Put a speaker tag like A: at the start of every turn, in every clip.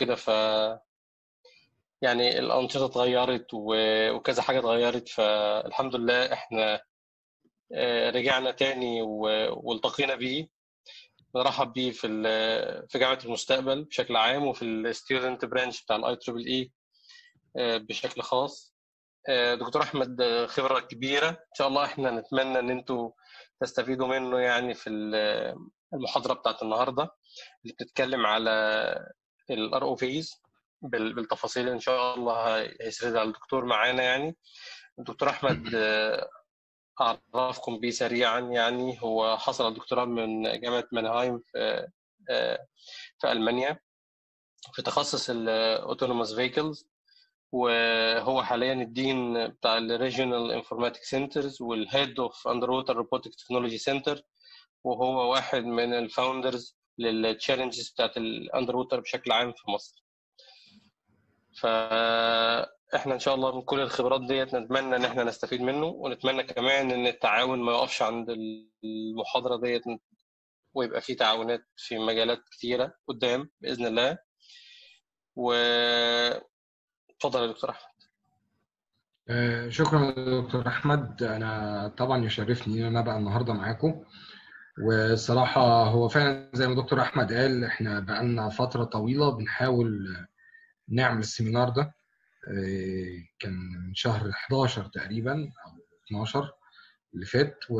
A: وكده ف يعني الأنشطة اتغيرت و- وكذا حاجة اتغيرت فالحمد لله احنا آه، رجعنا تاني و- والتقينا بيه نرحب بيه في ال- في جامعة المستقبل بشكل عام وفي الستودنت برانش بتاع الاي تريبل اي بشكل خاص آه، دكتور احمد آه، خبرة كبيرة ان شاء الله احنا نتمنى ان انتوا تستفيدوا منه يعني في ال- المحاضرة بتاعت النهاردة اللي بتتكلم على الار او فيز بالتفاصيل ان شاء الله هيسردها الدكتور معانا يعني الدكتور احمد آه، اعرفكم بيه سريعا يعني هو حصل على الدكتوراه من جامعه مانهايم في آه، في المانيا في تخصص الاوتونوموس فيكلز وهو حاليا الدين بتاع الريجونال انفورماتيك سنترز والهيد اوف اندر ووتر روبوتك تكنولوجي سنتر وهو واحد من الفاوندرز للتشالنجز بتاعت الاندر ووتر بشكل عام في مصر فاحنا ان شاء الله من كل الخبرات ديت نتمنى ان احنا نستفيد منه ونتمنى كمان ان التعاون ما يقفش عند المحاضره ديت ويبقى في تعاونات في مجالات كتيره قدام باذن الله و اتفضل يا دكتور احمد
B: آه، شكرا دكتور احمد انا طبعا يشرفني ان انا بقى النهارده معاكم والصراحه هو فعلا زي ما دكتور احمد قال احنا بقالنا فتره طويله بنحاول نعمل السيمينار ده آه، كان من شهر 11 تقريبا او 12 اللي فات و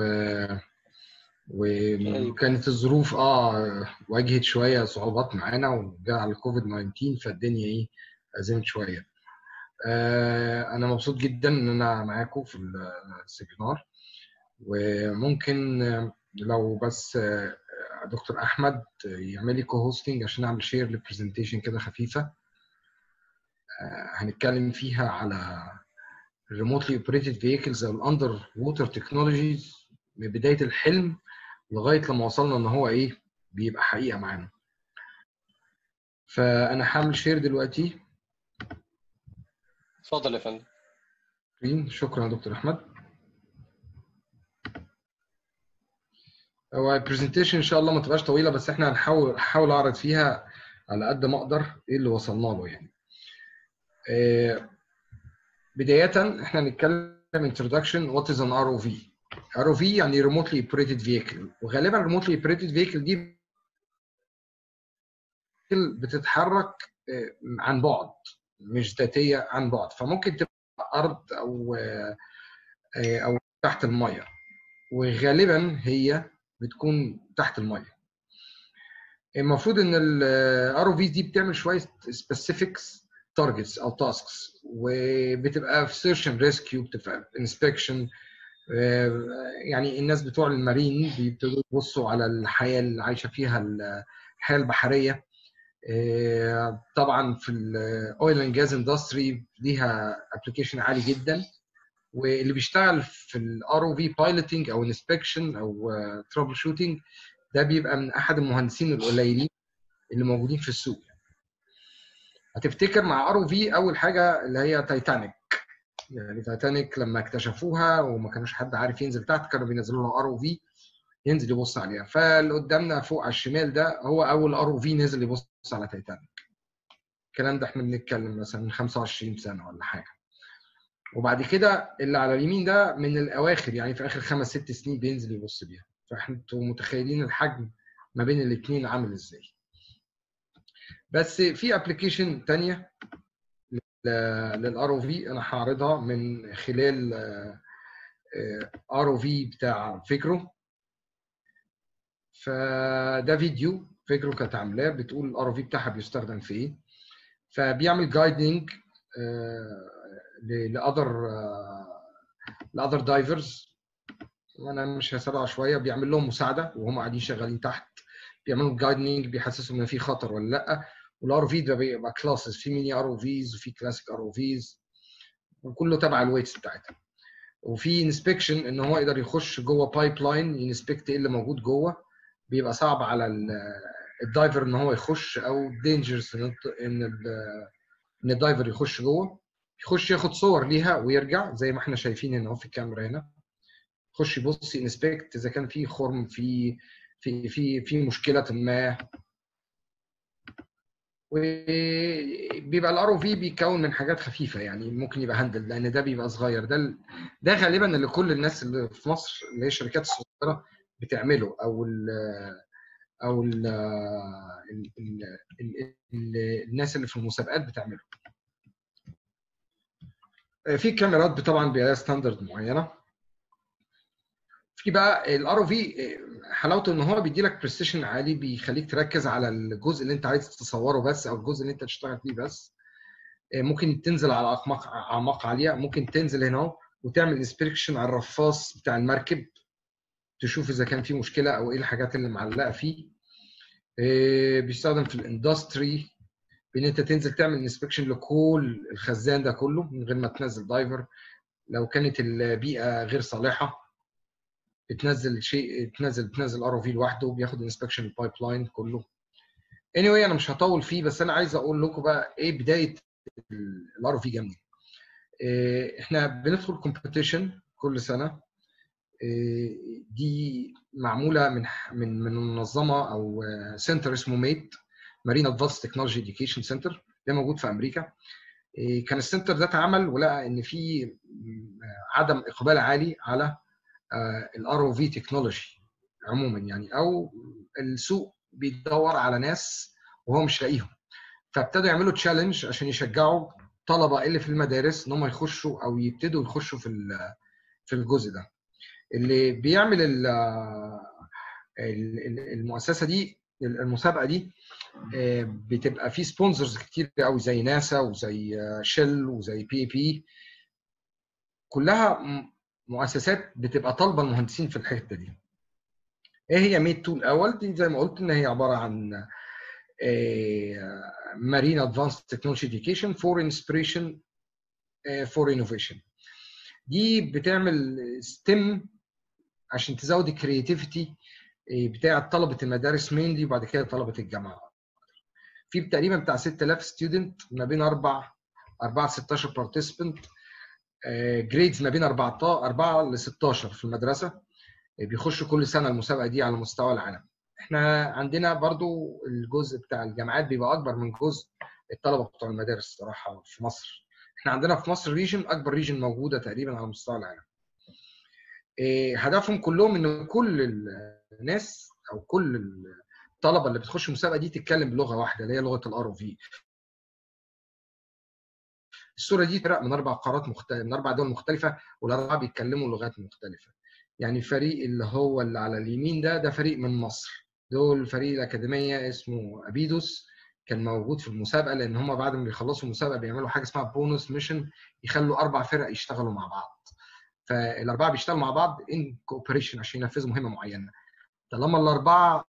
B: وكانت الظروف اه واجهت شويه صعوبات معانا وجاء على الكوفيد 19 فالدنيا ايه ازمت شويه آه، انا مبسوط جدا ان انا معاكم في السيمينار وممكن آه، لو بس آه، دكتور احمد يعمل لي كو هوستنج عشان اعمل شير للبرزنتيشن كده خفيفه آه، هنتكلم فيها على الريموتلي اوبريتد فيكلز او الاندر ووتر تكنولوجيز من بدايه الحلم لغايه لما وصلنا ان هو ايه بيبقى حقيقه معانا فانا هعمل شير دلوقتي
A: اتفضل يا فندم
B: سكرين شكرا يا دكتور احمد هو البرزنتيشن ان شاء الله ما تبقاش طويله بس احنا هنحاول هحاول اعرض فيها على قد ما اقدر ايه اللي وصلنا له يعني آه، بدايه احنا هنتكلم introduction what is an ROV ROV يعني remotely operated vehicle وغالبا remotely operated vehicle دي بتتحرك آه، عن بعد مش ذاتيه عن بعد فممكن تبقى ارض او آه، آه، او تحت الميه وغالبا هي بتكون تحت الميه المفروض ان الار او في دي بتعمل شويه سبيسيفيكس تارجتس او تاسكس وبتبقى في سيرش اند ريسكيو بتبقى انسبكشن يعني الناس بتوع المارين بيبتدوا يبصوا على الحياه اللي عايشه فيها الحياه البحريه آه، طبعا في الاويل اند جاز اندستري ليها ابلكيشن عالي جدا واللي بيشتغل في الار او في بايلوتنج او انسبكشن او ترابل شوتنج ده بيبقى من احد المهندسين القليلين اللي موجودين في السوق هتفتكر مع ار او في اول حاجه اللي هي تايتانيك يعني تايتانيك لما اكتشفوها وما كانوش حد عارف ينزل تحت كانوا بينزلوا لها ار او في ينزل يبص عليها فاللي قدامنا فوق على الشمال ده هو اول ار او في نزل يبص على تايتانيك الكلام ده احنا بنتكلم مثلا من 25 سنه ولا حاجه وبعد كده اللي على اليمين ده من الاواخر يعني في اخر خمس ست سنين بينزل يبص بيها فانتوا متخيلين الحجم ما بين الاثنين عامل ازاي بس في ابلكيشن تانية للار او في انا هعرضها من خلال ار او في بتاع فكرو فده فيديو فكرو كانت عاملاه بتقول الار او في بتاعها بيستخدم في ايه فبيعمل جايدنج لاذر لاذر دايفرز وانا مش هسرع شويه بيعمل لهم مساعده وهم قاعدين شغالين تحت بيعملوا جايدنج بيحسسهم ان في خطر ولا لا والار او في ده بيبقى كلاسز في ميني ار او فيز وفي كلاسيك ار او فيز وكله تبع الويتس بتاعتها وفي انسبكشن ان هو يقدر يخش جوه بايب لاين ينسبكت ايه اللي موجود جوه بيبقى صعب على الدايفر ان هو يخش او دينجرز ان ان الدايفر يخش جوه يخش ياخد صور ليها ويرجع زي ما احنا شايفين هنا اهو في الكاميرا هنا يخش يبص انسبكت اذا كان في خرم في في في في مشكله ما وبيبقى الار او في بيتكون من حاجات خفيفه يعني ممكن يبقى هاندل لان ده بيبقى صغير ده ال- ده غالبا اللي كل الناس اللي في مصر اللي هي الشركات الصغيره بتعمله او ال او ال ال ال ال ال الناس اللي في المسابقات بتعمله في كاميرات طبعا بيبقى ستاندرد معينه في بقى الار او في حلاوته ان هو بيدي لك بريستيشن عالي بيخليك تركز على الجزء اللي انت عايز تصوره بس او الجزء اللي انت تشتغل فيه بس ممكن تنزل على اعماق اعماق عاليه ممكن تنزل هنا وتعمل انسبكشن على الرفاص بتاع المركب تشوف اذا كان في مشكله او ايه الحاجات اللي معلقه فيه بيستخدم في الاندستري بان انت تنزل تعمل انسبكشن لكل الخزان ده كله من غير ما تنزل دايفر لو كانت البيئه غير صالحه بتنزل شيء تنزل بتنزل ار او في لوحده وبياخد انسبكشن البايب لاين كله اني anyway انا مش هطول فيه بس انا عايز اقول لكم بقى ايه بدايه الار او في جنبي احنا بندخل كومبيتيشن كل سنه دي معموله من من من منظمه او سنتر اسمه ميت مارين ادفانس تكنولوجي اديوكيشن سنتر ده موجود في امريكا كان السنتر ده اتعمل ولقى ان في عدم اقبال عالي على الار او في تكنولوجي عموما يعني او السوق بيدور على ناس وهو مش لاقيهم فابتدوا يعملوا تشالنج عشان يشجعوا طلبه اللي في المدارس ان هم يخشوا او يبتدوا يخشوا في في الجزء ده اللي بيعمل المؤسسه دي المسابقه دي بتبقى في سبونسرز كتير قوي زي ناسا وزي شيل وزي بي بي كلها مؤسسات بتبقى طالبه المهندسين في الحته دي ايه هي ميد 2 الاول دي زي ما قلت ان هي عباره عن مارين ادفانس تكنولوجي اديوكيشن فور انسبريشن فور انوفيشن دي بتعمل ستيم عشان تزود الكرياتيفيتي بتاع طلبه المدارس مينلي وبعد كده طلبه الجامعه في تقريبا بتاع 6000 ستودنت ما بين اربع 4 16 بارتيسيبنت جريدز ما بين 4 4 ل 16 في المدرسه بيخشوا كل سنه المسابقه دي على مستوى العالم احنا عندنا برضو الجزء بتاع الجامعات بيبقى اكبر من جزء الطلبه بتوع المدارس الصراحه في مصر احنا عندنا في مصر ريجن اكبر ريجن موجوده تقريبا على مستوى العالم هدفهم كلهم ان كل الناس او كل الطلبه اللي بتخش المسابقه دي تتكلم بلغه واحده اللي هي لغه الار او في الصوره دي فرق من اربع قارات مختلفه من اربع دول مختلفه والاربعه بيتكلموا لغات مختلفه يعني الفريق اللي هو اللي على اليمين ده ده فريق من مصر دول فريق الاكاديميه اسمه ابيدوس كان موجود في المسابقه لان هم بعد ما بيخلصوا المسابقه بيعملوا حاجه اسمها بونus ميشن يخلوا اربع فرق يشتغلوا مع بعض فالاربعه بيشتغلوا مع بعض ان كوبريشن عشان ينفذوا مهمه معينه طالما الاربعه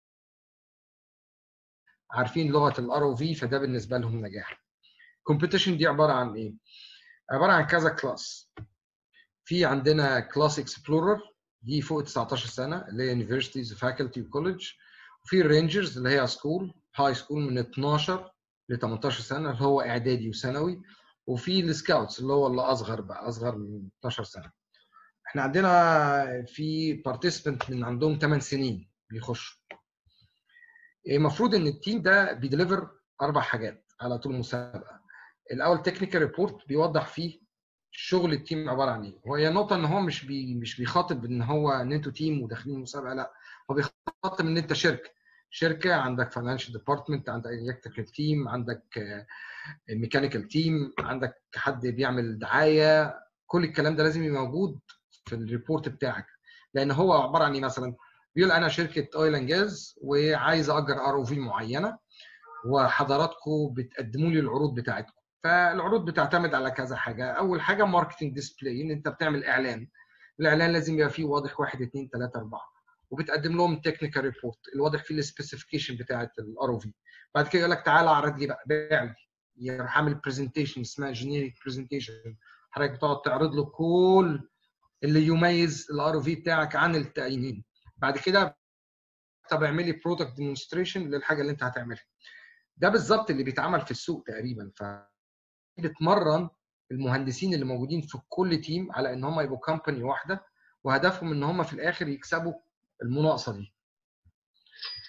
B: عارفين لغه الار او في فده بالنسبه لهم نجاح كومبيتيشن دي عباره عن ايه عباره عن كذا كلاس في عندنا كلاس اكسبلورر دي فوق 19 سنه اللي هي يونيفرسيتيز وفاكولتي وكولج وفي الرينجرز اللي هي سكول هاي سكول من 12 ل 18 سنه اللي هو اعدادي وثانوي وفي السكاوتس اللي هو اللي اصغر بقى اصغر من 12 سنه احنا عندنا في بارتيسيبنت من عندهم 8 سنين بيخشوا المفروض ان التيم ده بيدليفر اربع حاجات على طول المسابقه الاول تكنيكال ريبورت بيوضح فيه شغل التيم عباره عن ايه وهي نقطه ان هو مش بي مش بيخاطب ان هو ان انتوا تيم وداخلين مسابقه لا هو بيخاطب ان انت شركه شركه عندك فاينانشال ديبارتمنت عندك الكتريكال تيم عندك ميكانيكال تيم عندك حد بيعمل دعايه كل الكلام ده لازم يبقى موجود في الريبورت بتاعك لان هو عباره عن ايه مثلا بيقول انا شركه اويل اند جاز وعايز اجر ار او في معينه وحضراتكم بتقدموا لي العروض بتاعتكم فالعروض بتعتمد على كذا حاجه اول حاجه ماركتنج ديسبلاي ان انت بتعمل اعلان الاعلان لازم يبقى فيه واضح واحد اثنين ثلاثه اربعه وبتقدم لهم تكنيكال ريبورت الواضح فيه السبيسيفيكيشن بتاعت الار او في بعد كده يقول لك تعالى اعرض لي بقى بيع لي يروح عامل برزنتيشن اسمها جينيريك برزنتيشن حضرتك بتقعد تعرض له كل اللي يميز الار او في بتاعك عن التانيين بعد كده طب اعمل لي برودكت ديمونستريشن للحاجه اللي انت هتعملها ده بالظبط اللي بيتعمل في السوق تقريبا ف بتمرن المهندسين اللي موجودين في كل تيم على ان هم يبقوا كومباني واحده وهدفهم ان هم في الاخر يكسبوا المناقصه دي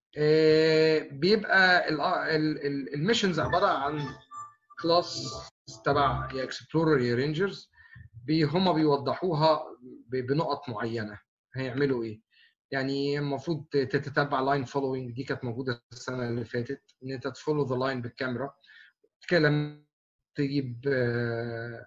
B: آه، بيبقى الميشنز عباره عن كلاس تبع يا اكسبلورر يا رينجرز هم بيوضحوها ب- بنقط معينه هيعملوا ايه يعني المفروض تتتبع لاين فولوينج دي كانت موجوده السنه اللي فاتت ان انت تفولو ذا لاين بالكاميرا تتكلم تجيب آه،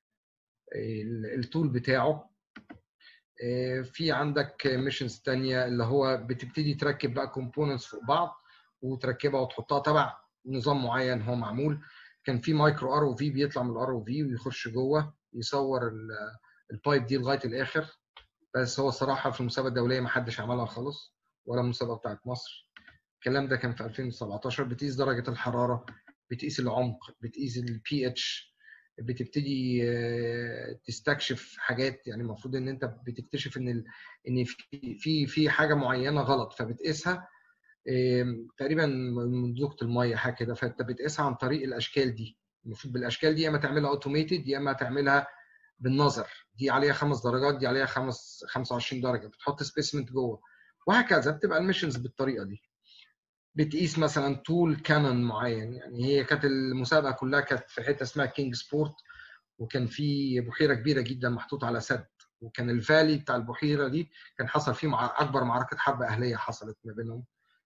B: ال- التول بتاعه آه، في عندك ميشنز تانية اللي هو بتبتدي تركب بقى كومبوننتس فوق بعض وتركبها وتحطها تبع نظام معين هو معمول كان في مايكرو ار او في بيطلع من الار او في ويخش جوه يصور ال- البايب دي لغايه الاخر بس هو صراحه في المسابقه الدوليه ما حدش عملها خالص ولا المسابقه بتاعت مصر الكلام ده كان في 2017 بتقيس درجه الحراره بتقيس العمق بتقيس البي اتش بتبتدي آه، تستكشف حاجات يعني المفروض ان انت بتكتشف ان ال... ان في في في حاجه معينه غلط فبتقيسها آم، تقريبا من ضغط الميه حاجه كده فانت بتقيسها عن طريق الاشكال دي المفروض بالاشكال دي يا اما تعملها اوتوميتد يا اما تعملها بالنظر دي عليها خمس درجات دي عليها خمس 25 درجه بتحط سبيسمنت جوه وهكذا بتبقى الميشنز بالطريقه دي بتقيس مثلا طول كانون معين يعني هي كانت المسابقه كلها كانت في حته اسمها كينج سبورت وكان في بحيره كبيره جدا محطوطه على سد وكان الفالي بتاع البحيره دي كان حصل فيه مع اكبر معركه حرب اهليه حصلت ما بينهم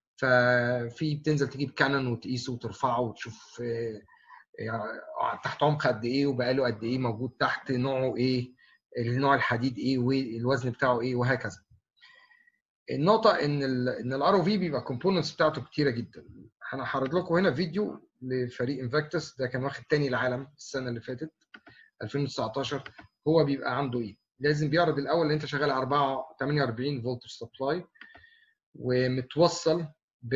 B: ففي بتنزل تجيب كانون وتقيسه وترفعه وتشوف آه، آه، تحت عمق قد ايه وبقاله قد ايه موجود تحت نوعه ايه النوع الحديد ايه والوزن بتاعه ايه وهكذا النقطه ان ال ان الار او في بيبقى كومبوننتس بتاعته كتيره جدا انا هعرض لكم هنا فيديو لفريق انفكتس ده كان واخد تاني العالم السنه اللي فاتت 2019 هو بيبقى عنده ايه لازم بيعرض الاول ان انت شغال 4 48 فولت سبلاي ومتوصل ب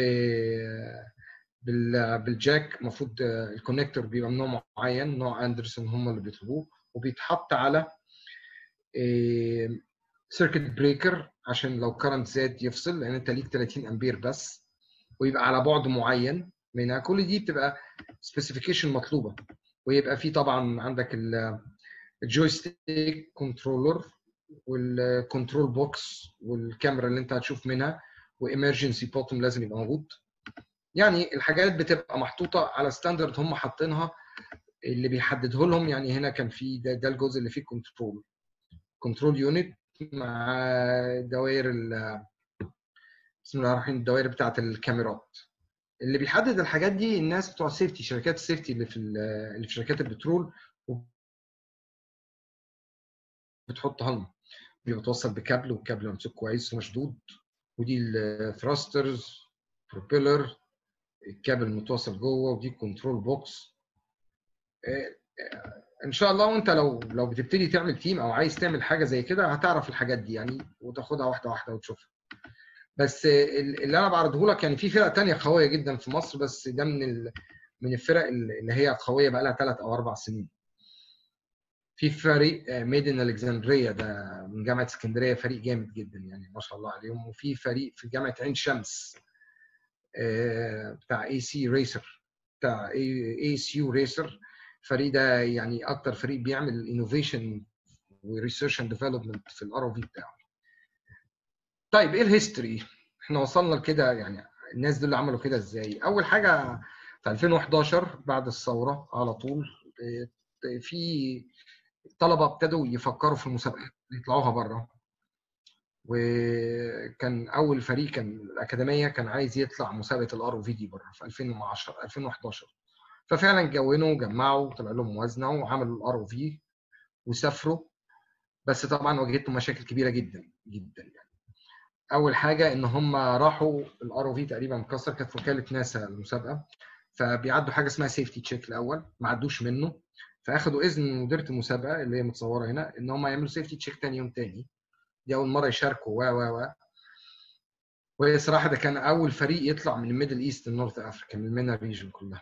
B: بال- بالجاك المفروض الكونكتور بيبقى من نوع معين نوع اندرسون هم اللي بيطلبوه وبيتحط على سيركت بريكر عشان لو كرنت زاد يفصل لان انت ليك 30 امبير بس ويبقى على بعد معين منها كل دي بتبقى سبيسيفيكيشن مطلوبه ويبقى في طبعا عندك ال- الجويستيك كنترولر والكنترول بوكس والكاميرا اللي انت هتشوف منها وامرجنسي بوتوم لازم يبقى موجود يعني الحاجات بتبقى محطوطه على ستاندرد هم حاطينها اللي بيحدده لهم يعني هنا كان في ده, ده الجزء اللي فيه كنترول كنترول يونت مع دوائر ال- بسم الله الرحمن الرحيم الدوائر بتاعت الكاميرات اللي بيحدد الحاجات دي الناس بتوع السيفتي شركات السيفتي اللي في ال- اللي في شركات البترول بتحطها لنا بيبقى متوصل بكابل والكابل ممسوك كويس ومشدود ودي الثراسترز بروبيلر الكابل متوصل جوه ودي الكنترول بوكس ان شاء الله وانت لو لو بتبتدي تعمل تيم او عايز تعمل حاجه زي كده هتعرف الحاجات دي يعني وتاخدها واحده واحده وتشوفها بس ال- اللي انا بعرضه لك يعني في فرق تانية قويه جدا في مصر بس ده من ال- من الفرق اللي هي قويه بقى لها ثلاث او اربع سنين في فريق ميد ان الكسندريا ده من جامعه اسكندريه فريق جامد جدا يعني ما شاء الله عليهم وفي فريق في جامعه عين شمس آه، بتاع اي سي ريسر بتاع اي سي يو ريسر الفريق ده يعني اكتر فريق بيعمل انوفيشن وريسيرش اند ديفلوبمنت في الار او في بتاعه طيب ايه الهيستوري احنا وصلنا لكده يعني الناس دول اللي عملوا كده ازاي اول حاجه في 2011 بعد الثوره على طول آه، في الطلبه ابتدوا يفكروا في المسابقات يطلعوها بره وكان اول فريق كان الاكاديميه كان عايز يطلع مسابقه الار او في دي بره في 2010 2011 ففعلا جونوا وجمعوا طلع لهم موازنه وعملوا الار او في وسافروا بس طبعا واجهتهم مشاكل كبيره جدا جدا يعني اول حاجه ان هم راحوا الار او في تقريبا مكسر كانت في وكاله ناسا المسابقه فبيعدوا حاجه اسمها سيفتي تشيك الاول ما عدوش منه فاخدوا اذن من مديره المسابقه اللي هي متصوره هنا ان هم يعملوا سيفتي تشيك تاني يوم تاني دي اول مره يشاركوا و و و وهي صراحه ده كان اول فريق يطلع من الميدل ايست النورث افريكا من المينا ريجن كلها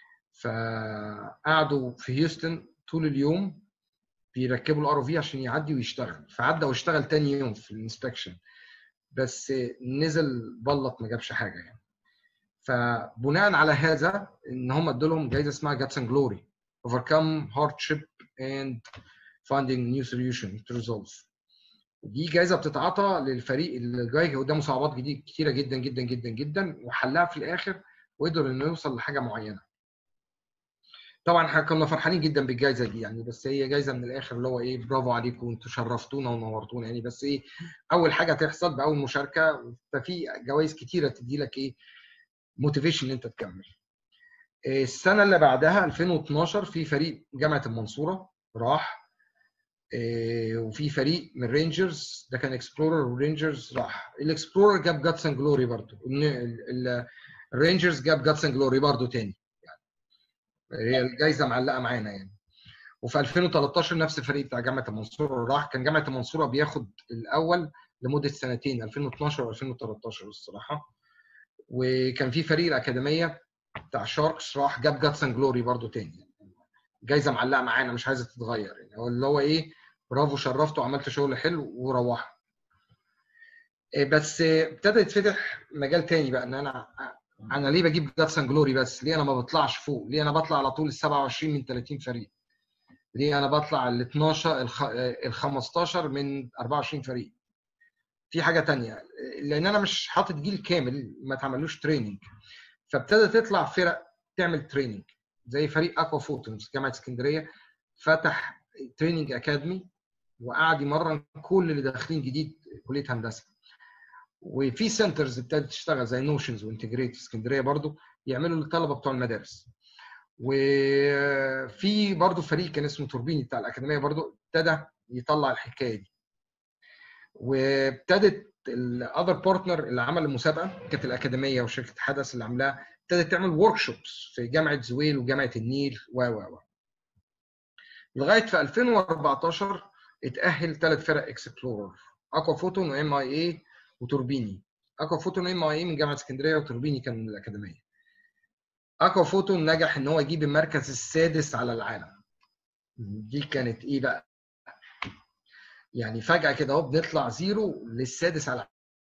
B: فقعدوا في هيوستن طول اليوم بيركبوا الار في عشان يعدي ويشتغل فعدى واشتغل تاني يوم في الانسبكشن بس نزل بلط ما جابش حاجه يعني فبناء على هذا ان هم ادوا لهم جايزه اسمها جاتس اند جلوري overcome hardship and finding new solution to resolve دي جائزه بتتعاطى للفريق اللي جاي قدامه صعوبات جديد كتيره جدا جدا جدا جدا وحلها في الاخر وقدر انه يوصل لحاجه معينه طبعا احنا كنا فرحانين جدا بالجائزه دي يعني بس هي جائزه من الاخر اللي هو ايه برافو عليكم انتوا شرفتونا ونورتونا يعني بس ايه اول حاجه تحصل باول مشاركه ففي جوائز كتيره تدي لك ايه موتيفيشن ان انت تكمل السنه اللي بعدها 2012 في فريق جامعه المنصوره راح وفي فريق من رينجرز ده كان اكسبلورر ورينجرز راح الاكسبلورر جاب جاتس اند جلوري برضه الرينجرز جاب جاتس اند جلوري برضه تاني يعني هي الجائزه معلقه معانا يعني وفي 2013 نفس الفريق بتاع جامعه المنصوره راح كان جامعه المنصوره بياخد الاول لمده سنتين 2012 و2013 الصراحه وكان في فريق الاكاديميه بتاع شاركس راح جاب جاتس اند جلوري برضه تاني جايزه معلقه معانا مش عايزه تتغير يعني هو اللي هو ايه برافو شرفته وعملت شغل حلو وروحوا بس ابتدى يتفتح مجال تاني بقى ان انا انا ليه بجيب جاتس اند جلوري بس ليه انا ما بطلعش فوق ليه انا بطلع على طول ال 27 من 30 فريق ليه انا بطلع ال 12 ال 15 من 24 فريق في حاجه تانية لان انا مش حاطط جيل كامل ما تعملوش تريننج فابتدى تطلع فرق تعمل تريننج زي فريق اكوا فوتونز جامعه اسكندريه فتح تريننج اكاديمي وقعد يمرن كل اللي داخلين جديد كليه هندسه وفي سنترز ابتدت تشتغل زي نوشنز وانتجريت في اسكندريه برضو يعملوا للطلبه بتوع المدارس وفي برضو فريق كان اسمه توربيني بتاع الاكاديميه برضو ابتدى يطلع الحكايه دي وابتدت الاذر بارتنر اللي عمل المسابقه كانت الاكاديميه وشركه حدث اللي عاملاها ابتدت تعمل ورك شوبس في جامعه زويل وجامعه النيل و و و لغايه في 2014 اتاهل ثلاث فرق اكسبلورر اكوا فوتون وام اي اي وتوربيني اكوا فوتون ام اي اي من جامعه اسكندريه وتوربيني كان من الاكاديميه اكوا فوتون نجح ان هو يجيب المركز السادس على العالم دي كانت ايه بقى يعني فجاه كده اهو بنطلع زيرو للسادس على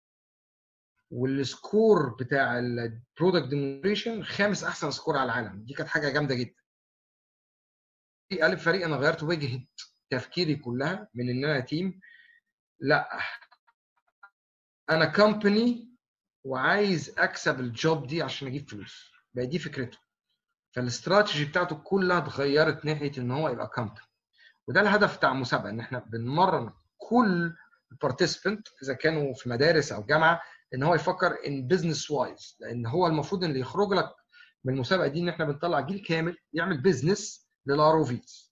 B: والسكور بتاع البرودكت ديمونستريشن خامس احسن سكور على العالم دي كانت حاجه جامده جدا في قالب فريق انا غيرت وجهه تفكيري كلها من ان انا تيم لا انا كومباني وعايز اكسب الجوب دي عشان اجيب فلوس بقى دي فكرته فالاستراتيجي بتاعته كلها اتغيرت ناحيه ان هو يبقى كومباني وده الهدف بتاع المسابقه ان احنا بنمرن كل البارتيسبنت اذا كانوا في مدارس او جامعه ان هو يفكر ان بزنس وايز لان هو المفروض اللي يخرج لك من المسابقه دي ان احنا بنطلع جيل كامل يعمل بزنس للار او فيز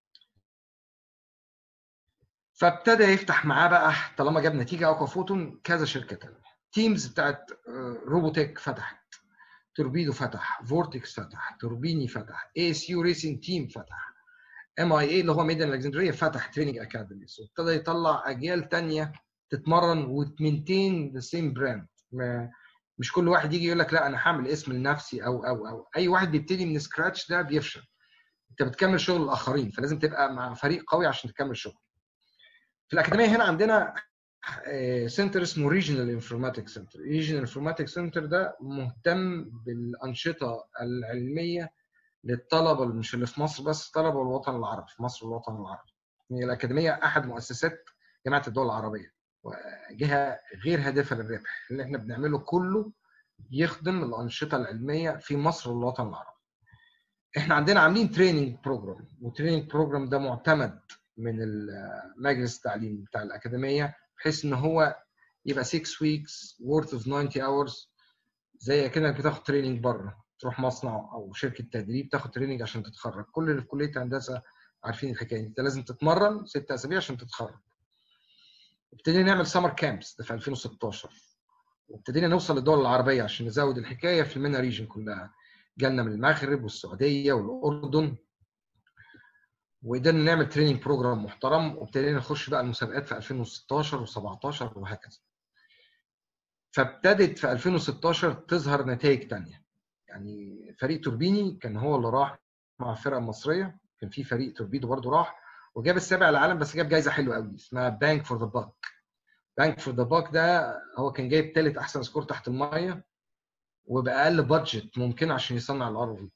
B: فابتدى يفتح معاه بقى طالما جاب نتيجه اكوا فوتون كذا شركه تانية تيمز بتاعت روبوتك فتحت توربيدو فتح فورتكس فتح توربيني فتح اي اس يو ريسنج تيم فتح ام اي اي اللي هو ميدان الكسندريه فتح تريننج اكاديميز وابتدى يطلع اجيال تانية تتمرن وتمنتين ذا سيم براند مش كل واحد يجي يقول لك لا انا هعمل اسم لنفسي او او او اي واحد بيبتدي من سكراتش ده بيفشل انت بتكمل شغل الاخرين فلازم تبقى مع فريق قوي عشان تكمل شغل في الاكاديميه هنا عندنا سنتر اسمه ريجنال انفورماتيك سنتر ريجنال انفورماتيك سنتر ده مهتم بالانشطه العلميه للطلبه مش اللي في مصر بس طلبه الوطن العربي في مصر والوطن العربي هي الاكاديميه احد مؤسسات جامعه الدول العربيه وجهه غير هادفه للربح اللي احنا بنعمله كله يخدم الانشطه العلميه في مصر والوطن العربي احنا عندنا عاملين تريننج بروجرام والتريننج بروجرام ده معتمد من مجلس التعليم بتاع الاكاديميه بحيث ان هو يبقى 6 ويكس worth of 90 hours زي كده بتاخد تريننج بره تروح مصنع او شركه تدريب تاخد تريننج عشان تتخرج كل اللي في كليه هندسه عارفين الحكايه انت لازم تتمرن ست اسابيع عشان تتخرج ابتدينا نعمل سمر كامبس ده في 2016 وابتدينا نوصل للدول العربيه عشان نزود الحكايه في المينا ريجن كلها جالنا من المغرب والسعوديه والاردن وقدرنا نعمل تريننج بروجرام محترم وابتدينا نخش بقى المسابقات في 2016 و17 وهكذا فابتدت في 2016 تظهر نتائج تانية يعني فريق توربيني كان هو اللي راح مع الفرقه المصريه كان في فريق توربيدو برضو راح وجاب السابع العالم بس جاب جايزه حلوه قوي اسمها بانك فور ذا باك بانك فور ذا باك ده هو كان جايب ثالث احسن سكور تحت الميه وباقل بادجت ممكن عشان يصنع الار في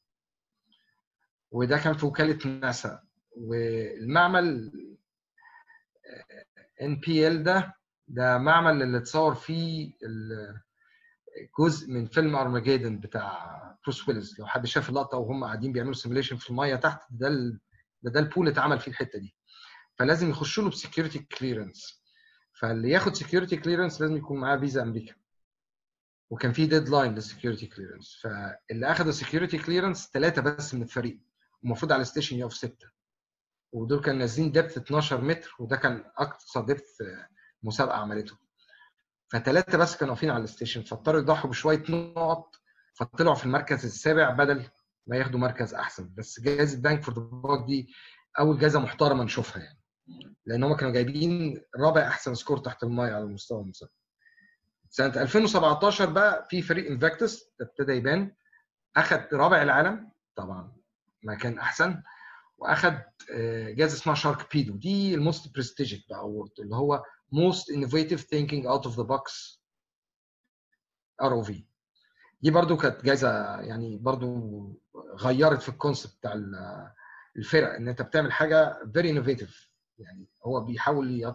B: وده كان في وكاله ناسا والمعمل ان بي ال ده ده معمل اللي اتصور فيه جزء من فيلم ارماجيدن بتاع بروس ويلز لو حد شاف اللقطه وهم قاعدين بيعملوا سيميليشن في الميه تحت ده ال... ده, ده البول اتعمل فيه الحته دي فلازم يخشوا له بسكيورتي كليرنس فاللي ياخد سكيورتي كليرنس لازم يكون معاه فيزا امريكا وكان في ديدلاين للسكيورتي كليرنس فاللي اخذ السكيورتي كليرنس ثلاثه بس من الفريق المفروض على الستيشن يقف سته ودول كانوا نازلين دبث 12 متر وده كان اقصى دبث مسابقه عملته فثلاثه بس كانوا واقفين على الستيشن فاضطروا يضحوا بشويه نقط فطلعوا في المركز السابع بدل ما ياخدوا مركز احسن بس جائزه بانك فور ذا باك دي اول جائزه محترمه نشوفها يعني لان هم كانوا جايبين رابع احسن سكور تحت المايه على مستوى المسابقه سنه 2017 بقى في فريق انفكتس ابتدى يبان اخذ رابع العالم طبعا ما كان احسن واخذ جائزه اسمها شارك بيدو دي الموست برستيجيك بقى اوورد اللي هو most innovative thinking out of the box ROV دي برضو كانت جائزه يعني برضو غيرت في الكونسبت بتاع الفرق ان انت بتعمل حاجه very innovative يعني هو بيحاول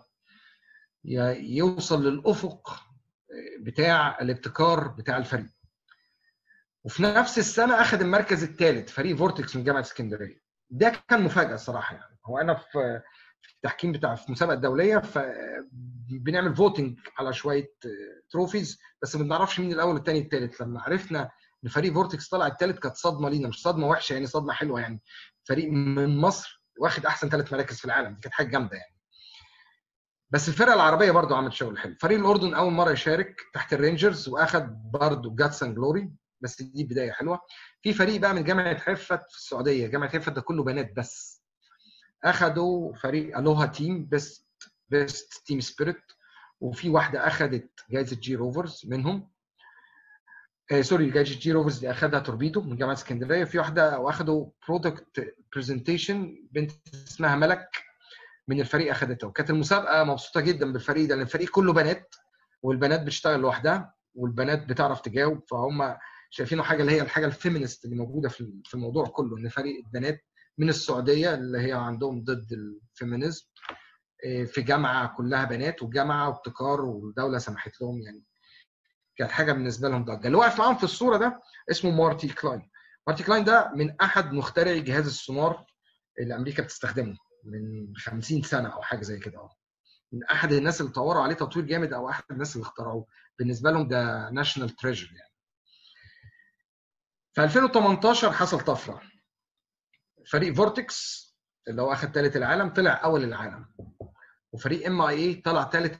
B: يوصل للافق بتاع الابتكار بتاع الفريق وفي نفس السنه اخذ المركز الثالث فريق فورتكس من جامعه اسكندريه ده كان مفاجاه الصراحه يعني هو انا في في التحكيم بتاع في مسابقه دوليه فبنعمل فوتنج على شويه تروفيز بس ما بنعرفش مين الاول والثاني الثالث لما عرفنا ان فريق فورتكس طلع الثالث كانت صدمه لينا مش صدمه وحشه يعني صدمه حلوه يعني فريق من مصر واخد احسن ثلاث مراكز في العالم دي كانت حاجه جامده يعني بس الفرقه العربيه برضو عملت شغل حلو فريق الاردن اول مره يشارك تحت الرينجرز واخد برضو جاتس اند جلوري بس دي بدايه حلوه في فريق بقى من جامعه حفت في السعوديه جامعه حفت ده كله بنات بس اخذوا فريق الوها تيم بيست بيست تيم سبيريت وفي واحده اخذت جائزه جي روفرز منهم آه سوري جائزه جي روفرز دي اخذها توربيدو من جامعه اسكندريه في واحده واخدوا برودكت برزنتيشن بنت اسمها ملك من الفريق اخذتها وكانت المسابقه مبسوطه جدا بالفريق ده لان الفريق كله بنات والبنات بتشتغل لوحدها والبنات بتعرف تجاوب فهم شايفينه حاجه اللي هي الحاجه الفيمينست اللي موجوده في الموضوع كله ان فريق البنات من السعوديه اللي هي عندهم ضد الفيمينيزم في جامعه كلها بنات وجامعه وابتكار والدوله سمحت لهم يعني كانت حاجه بالنسبه لهم ضجه اللي واقف معاهم في الصوره ده اسمه مارتي كلاين مارتي كلاين ده من احد مخترعي جهاز السونار اللي امريكا بتستخدمه من 50 سنه او حاجه زي كده اه من احد الناس اللي طوروا عليه تطوير جامد او احد الناس اللي اخترعوه بالنسبه لهم ده ناشونال تريجر يعني في 2018 حصل طفره فريق فورتكس اللي هو اخذ ثالث العالم طلع اول العالم وفريق ام اي اي طلع ثالث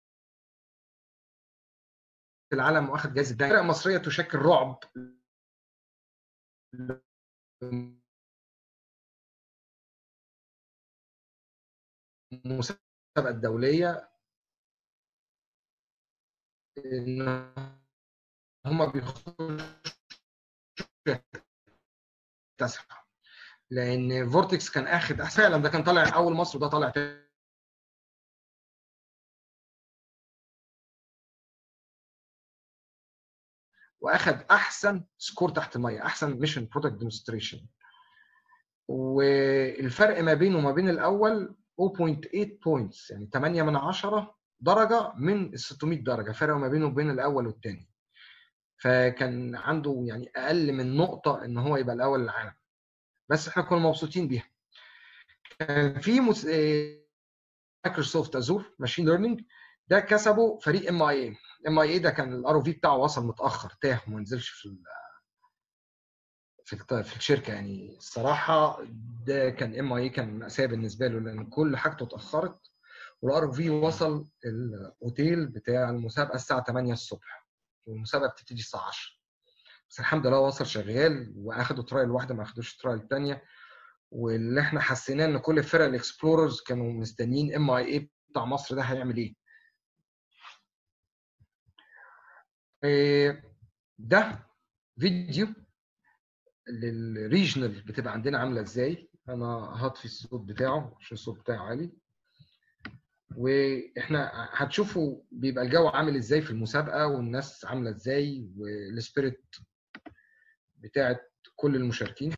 B: العالم واخذ جائزه دايما فرقه مصريه تشكل رعب المسابقه الدوليه ان هم بيخشوا تسعه لان فورتكس كان اخد فعلا ده كان طالع اول مصر وده طالع تاني واخد احسن سكور تحت الميه احسن ميشن برودكت ديمونستريشن والفرق ما بينه وما بين الاول 0.8 بوينتس يعني 8 من 10 درجه من ال 600 درجه فرق ما بينه وبين الاول والثاني فكان عنده يعني اقل من نقطه ان هو يبقى الاول العالم بس احنا كنا مبسوطين بيها كان في مس... مايكروسوفت ازور ماشين ليرنينج ده كسبه فريق ام اي اي ام اي اي ده كان الار او في بتاعه وصل متاخر تاه وما نزلش في ال... في في الشركه يعني الصراحه ده كان ام اي اي كان مأساة بالنسبه له لان كل حاجته اتاخرت والار او في وصل الاوتيل بتاع المسابقه الساعه 8 الصبح والمسابقه بتبتدي الساعه 10 بس الحمد لله وصل شغال واخدوا ترايل واحده ما اخدوش ترايل الثانيه واللي احنا حسيناه ان كل الفرق الاكسبلوررز كانوا مستنيين ام اي اي بتاع مصر ده هيعمل ايه ده فيديو للريجنال بتبقى عندنا عامله ازاي انا هطفي الصوت بتاعه عشان الصوت بتاعه عالي واحنا هتشوفوا بيبقى الجو عامل ازاي في المسابقه والناس عامله ازاي والسبيريت بتاعت كل المشاركين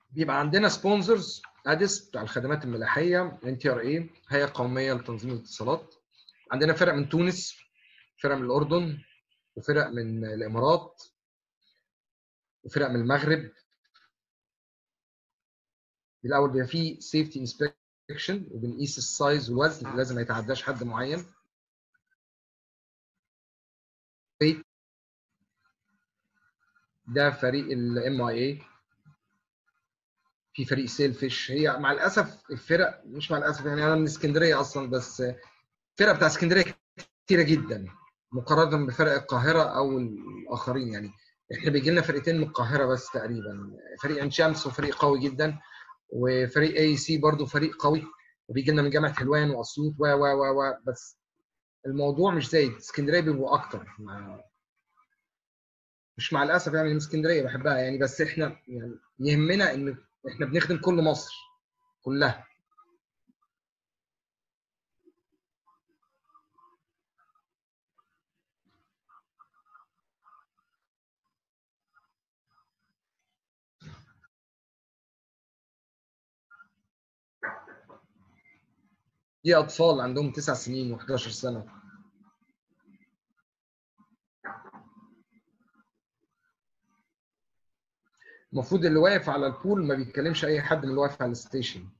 B: بيبقى عندنا سبونسرز اديس بتاع الخدمات الملاحيه ان تي ار اي هيئه قوميه لتنظيم الاتصالات عندنا فرق من تونس فرق من الاردن وفرق من الامارات وفرق من المغرب الاول بيبقى فيه سيفتي انسبكشن وبنقيس السايز والوزن لازم ما يتعداش حد معين ده فريق الام اي اي في فريق سيلفش هي مع الاسف الفرق مش مع الاسف يعني انا من اسكندريه اصلا بس الفرق بتاع اسكندريه كتيره جدا مقارنه بفرق القاهره او الاخرين يعني احنا بيجي لنا فرقتين من القاهره بس تقريبا فريق عين شمس وفريق قوي جدا وفريق اي سي برضه فريق قوي وبيجي لنا من جامعه حلوان واسيوط و و و و بس الموضوع مش زي اسكندريه بيبقوا اكتر مع مش مع الاسف يعني من اسكندريه بحبها يعني بس احنا يعني يهمنا ان احنا بنخدم كل مصر كلها دي اطفال عندهم تسع سنين و11 سنه المفروض اللي واقف على البول ما بيتكلمش اي حد من اللي واقف على الستيشن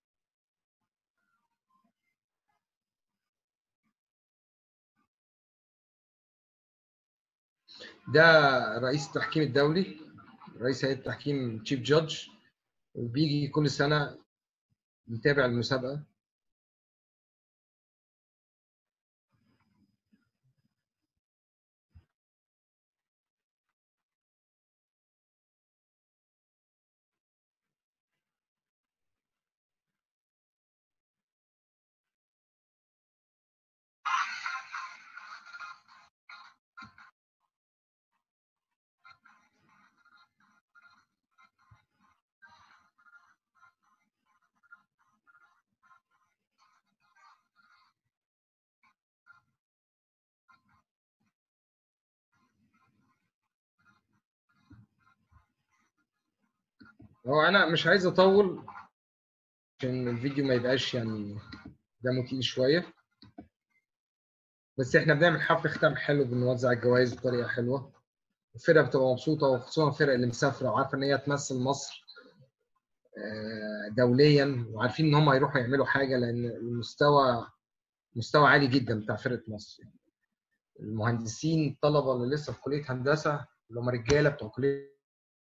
B: ده رئيس التحكيم الدولي رئيس هيئه التحكيم تشيف جادج وبيجي كل سنه يتابع المسابقه هو انا مش عايز اطول عشان الفيديو ما يبقاش يعني دمه تقيل شويه بس احنا بنعمل حفل ختام حلو بنوزع الجوائز بطريقه حلوه الفرقه بتبقى مبسوطه وخصوصا الفرق اللي مسافره وعارفه ان هي تمثل مصر دوليا وعارفين ان هم هيروحوا يعملوا حاجه لان المستوى مستوى عالي جدا بتاع فرقه مصر المهندسين الطلبه اللي لسه في كليه هندسه اللي هم رجاله بتوع كليه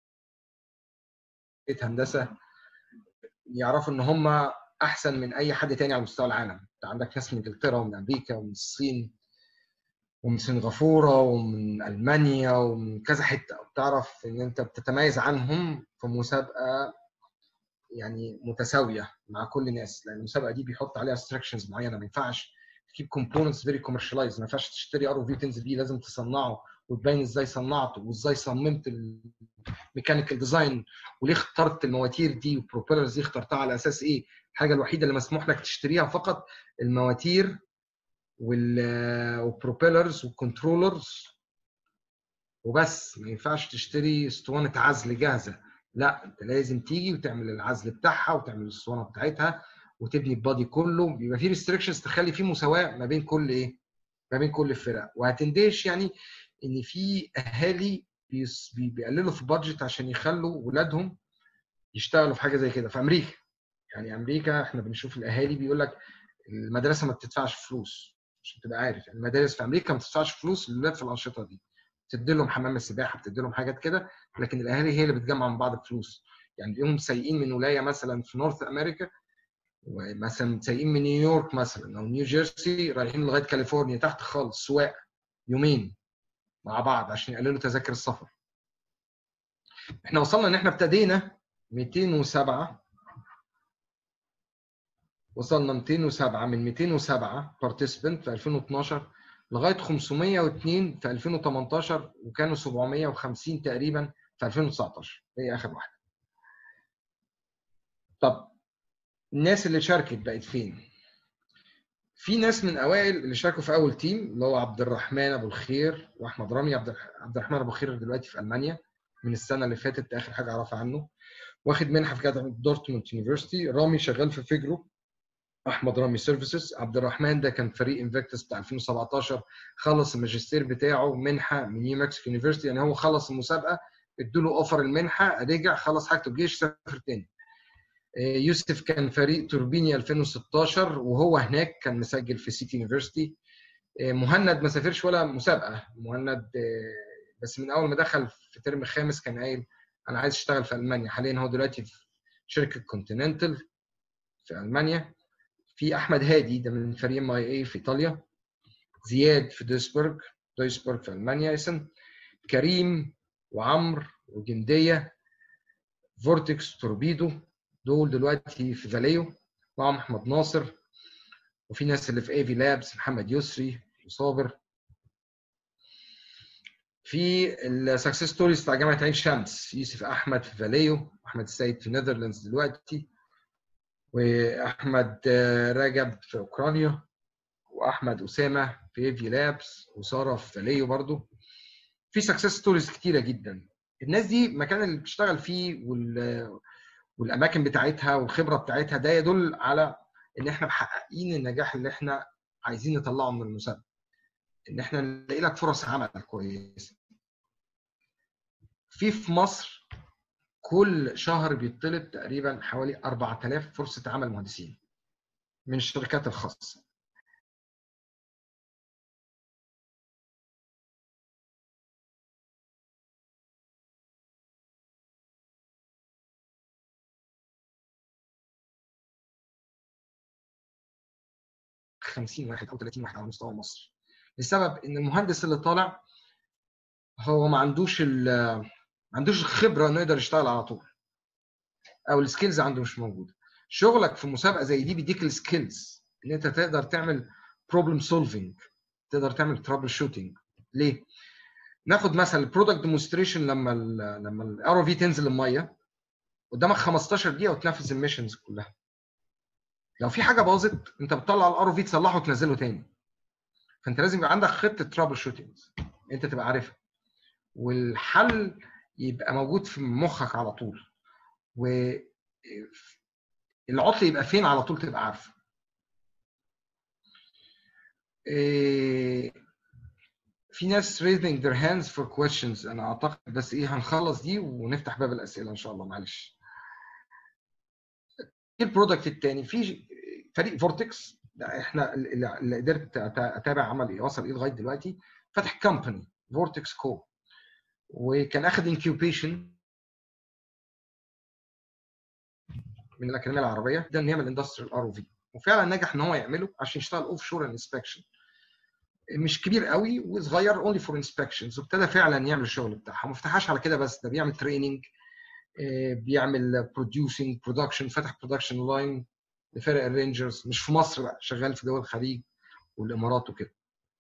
B: هندسه يعرفوا ان هم احسن من اي حد تاني على مستوى العالم انت عندك ناس من انجلترا ومن امريكا ومن الصين ومن سنغافوره ومن المانيا ومن كذا حته وبتعرف ان انت بتتميز عنهم في مسابقه يعني متساويه مع كل الناس لان المسابقه دي بيحط عليها ريستريكشنز معينه ما ينفعش تجيب كومبوننتس فيري كوميرشلايز ما ينفعش تشتري ار او في تنزل بيه لازم تصنعه وتبين ازاي صنعته وازاي صممت الميكانيكال ديزاين وليه اخترت المواتير دي والبروبيلرز دي اخترتها على اساس ايه؟ الحاجه الوحيده اللي مسموح لك تشتريها فقط المواتير والبروبيلرز والكنترولرز وبس ما ينفعش تشتري اسطوانه عزل جاهزه لا انت لازم تيجي وتعمل العزل بتاعها وتعمل الاسطوانه بتاعتها وتبني البادي كله بيبقى في ريستريكشنز تخلي في مساواه ما بين كل ايه؟ ما بين كل الفرق وهتندهش يعني ان في اهالي بيقللوا في بادجت عشان يخلوا ولادهم يشتغلوا في حاجه زي كده في امريكا يعني امريكا احنا بنشوف الاهالي بيقول لك المدرسه ما بتدفعش فلوس عشان تبقى عارف المدارس في امريكا ما بتدفعش فلوس للولاد في الانشطه دي بتدي لهم حمام السباحه بتدي لهم حاجات كده لكن الاهالي هي اللي بتجمع من بعض الفلوس يعني تلاقيهم سايقين من ولايه مثلا في نورث امريكا ومثلا سايقين من نيويورك مثلا او نيو جيرسي رايحين لغايه كاليفورنيا تحت خالص سواق يومين مع بعض عشان يقللوا تذاكر السفر احنا وصلنا ان احنا ابتدينا 207 وصلنا 207 من 207 بارتيسبنت في 2012 لغايه 502 في 2018 وكانوا 750 تقريبا في 2019 هي اخر واحده. طب الناس اللي شاركت بقت فين؟ في ناس من اوائل اللي شاركوا في اول تيم اللي هو عبد الرحمن ابو الخير واحمد رامي عبد عبد الرحمن ابو الخير دلوقتي في المانيا من السنه اللي فاتت اخر حاجه اعرفها عنه واخد منحه في جامعه دورتموند يونيفرستي رامي شغال في فيجرو احمد رامي سيرفيسز عبد الرحمن ده كان فريق انفكتس بتاع 2017 خلص الماجستير بتاعه منحه من نيو مكسيكو يونيفرستي يعني هو خلص المسابقه ادوا له اوفر المنحه رجع خلص حاجته الجيش سافر تاني يوسف كان فريق توربيني 2016 وهو هناك كان مسجل في سيتي يونيفرستي مهند ما سافرش ولا مسابقه مهند بس من اول ما دخل في ترم خامس كان قايل انا عايز اشتغل في المانيا حاليا هو دلوقتي في شركه كونتيننتال في المانيا في احمد هادي ده من فريق ام اي اي في ايطاليا زياد في دويسبرج دويسبرج في المانيا اسم كريم وعمرو وجنديه فورتكس توربيدو دول دلوقتي في فاليو معهم احمد ناصر وفي ناس اللي في اي في لابس محمد يسري وصابر في السكسس ستوريز بتاع جامعه عين شمس يوسف احمد في فاليو احمد السيد في نذرلاندز دلوقتي واحمد رجب في اوكرانيا واحمد اسامه في اي في لابس وساره في فاليو برضو في سكسس ستوريز كتيره جدا الناس دي المكان اللي بتشتغل فيه وال والاماكن بتاعتها والخبره بتاعتها ده يدل على ان احنا محققين النجاح اللي احنا عايزين نطلعه من المسابقه ان احنا نلاقي لك فرص عمل كويسه في في مصر كل شهر بيطلب تقريبا حوالي 4000 فرصه عمل مهندسين من الشركات الخاصه خمسين واحد او 30 واحد على مستوى مصر لسبب ان المهندس اللي طالع هو ما عندوش ما عندوش الخبره انه يقدر يشتغل على طول او السكيلز عنده مش موجوده شغلك في مسابقه زي دي بيديك السكيلز ان انت تقدر تعمل بروبلم سولفنج تقدر تعمل ترابل شوتنج ليه ناخد مثلا البرودكت ديمونستريشن لما ال لما الار في تنزل الميه قدامك 15 دقيقه وتنفذ الميشنز كلها لو في حاجه باظت انت بتطلع الار في تصلحه وتنزله تاني فانت لازم يبقى عندك خطه ترابل شوتنج انت تبقى عارفها والحل يبقى موجود في مخك على طول والعطل يبقى فين على طول تبقى عارفه في ناس raising their hands for questions انا اعتقد بس ايه هنخلص دي ونفتح باب الاسئله ان شاء الله معلش البرودكت الثاني في فريق فورتكس احنا اللي قدرت اتابع عمل ايه وصل ايه لغايه دلوقتي فتح كومباني فورتكس كو وكان اخذ انكيوبيشن من الاكاديميه العربيه ده انه يعمل اندستريال ار او في وفعلا نجح ان هو يعمله عشان يشتغل اوف شور انسبكشن مش كبير قوي وصغير اونلي فور انسبكشنز وابتدى فعلا يعمل الشغل بتاعها ما فتحهاش على كده بس ده بيعمل تريننج بيعمل بروديوسنج برودكشن فتح برودكشن لاين لفرق الرينجرز مش في مصر بقى شغال في دول الخليج والامارات وكده